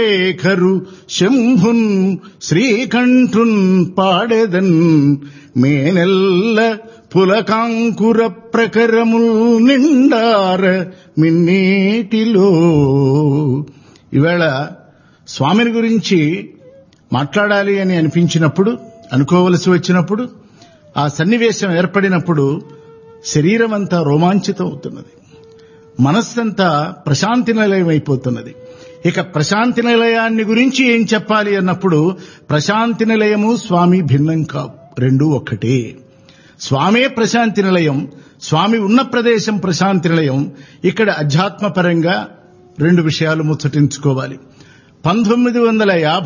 శేఖరు శంభున్ శ్రీకంఠున్ పాడెదన్ మేనెల్ల పులకాంకుర ప్రకరముల్ నిండార మిన్నీటిలో ఈవేళ స్వామిని గురించి మాట్లాడాలి అని అనిపించినప్పుడు అనుకోవలసి వచ్చినప్పుడు ఆ సన్నివేశం ఏర్పడినప్పుడు శరీరం అంతా రోమాంచితం అవుతున్నది మనస్సంతా ప్రశాంతి నిలయం అయిపోతున్నది ఇక ప్రశాంతి నిలయాన్ని గురించి ఏం చెప్పాలి అన్నప్పుడు ప్రశాంతి నిలయము స్వామి భిన్నం కావు రెండు ఒక్కటే స్వామే ప్రశాంతి నిలయం స్వామి ఉన్న ప్రదేశం ప్రశాంతి నిలయం ఇక్కడ అధ్యాత్మపరంగా రెండు విషయాలు ముచ్చటించుకోవాలి పంతొమ్మిది వందల యాభై